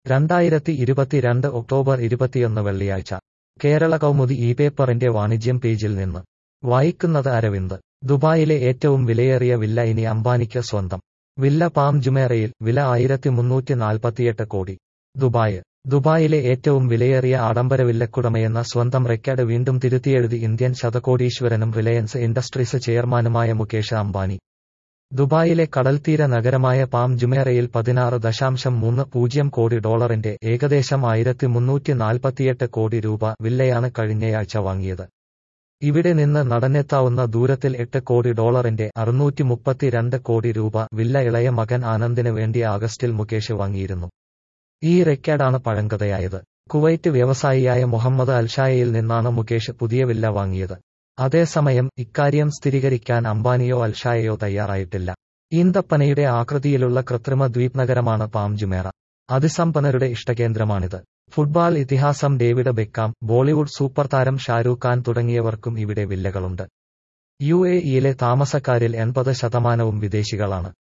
രണ്ടായിരത്തി ഇരുപത്തിരണ്ട് ഒക്ടോബർ ഇരുപത്തിയൊന്ന് വെള്ളിയാഴ്ച കേരള കൗമുദി ഈ പേപ്പറിന്റെ വാണിജ്യം പേജിൽ നിന്ന് വായിക്കുന്നത് അരവിന്ദ് ദുബായിലെ ഏറ്റവും വിലയേറിയ വില്ല ഇനി അംബാനിക്ക് സ്വന്തം വില്ല പാം ജുമേറയിൽ വില ആയിരത്തി മുന്നൂറ്റി നാൽപ്പത്തിയെട്ട് കോടി ദുബായ് ദുബായിലെ ഏറ്റവും വിലയേറിയ ആഡംബര വില്ലക്കുടമയെന്ന സ്വന്തം റെക്കോർഡ് വീണ്ടും തിരുത്തിയെഴുതി ഇന്ത്യൻ ശതകോടീശ്വരനും റിലയൻസ് ഇൻഡസ്ട്രീസ് ചെയർമാനുമായ മുകേഷ് അംബാനി ദുബായിലെ കടൽത്തീര നഗരമായ പാം ജുമേറയിൽ പതിനാറ് ദശാംശം മൂന്ന് പൂജ്യം കോടി ഡോളറിന്റെ ഏകദേശം ആയിരത്തി മുന്നൂറ്റി നാൽപ്പത്തിയെട്ട് കോടി രൂപ വില്ലയാണ് കഴിഞ്ഞയാഴ്ച വാങ്ങിയത് ഇവിടെ നിന്ന് നടന്നെത്താവുന്ന ദൂരത്തിൽ എട്ട് കോടി ഡോളറിന്റെ അറുന്നൂറ്റി മുപ്പത്തിരണ്ട് കോടി രൂപ വില്ല ഇളയ മകൻ ആനന്ദിന് വേണ്ടി ആഗസ്റ്റിൽ മുകേഷ് വാങ്ങിയിരുന്നു ഈ റെക്കോർഡാണ് പഴങ്കഥയായത് കുവൈറ്റ് വ്യവസായിയായ മുഹമ്മദ് അൽഷായയിൽ നിന്നാണ് മുകേഷ് പുതിയ വില്ല വാങ്ങിയത് അതേസമയം ഇക്കാര്യം സ്ഥിരീകരിക്കാൻ അംബാനിയോ അൽഷായയോ തയ്യാറായിട്ടില്ല ഈന്തപ്പനയുടെ ആകൃതിയിലുള്ള കൃത്രിമ ദ്വീപ് നഗരമാണ് പാം ജുമേറ അതിസമ്പന്നരുടെ ഇഷ്ടകേന്ദ്രമാണിത് ഫുട്ബോൾ ഇതിഹാസം ഡേവിഡ് ബെക്കാം ബോളിവുഡ് സൂപ്പർ താരം ഷാരൂഖ് ഖാൻ തുടങ്ങിയവർക്കും ഇവിടെ വില്ലകളുണ്ട് യു എ ഇയിലെ താമസക്കാരിൽ എൺപത് ശതമാനവും വിദേശികളാണ്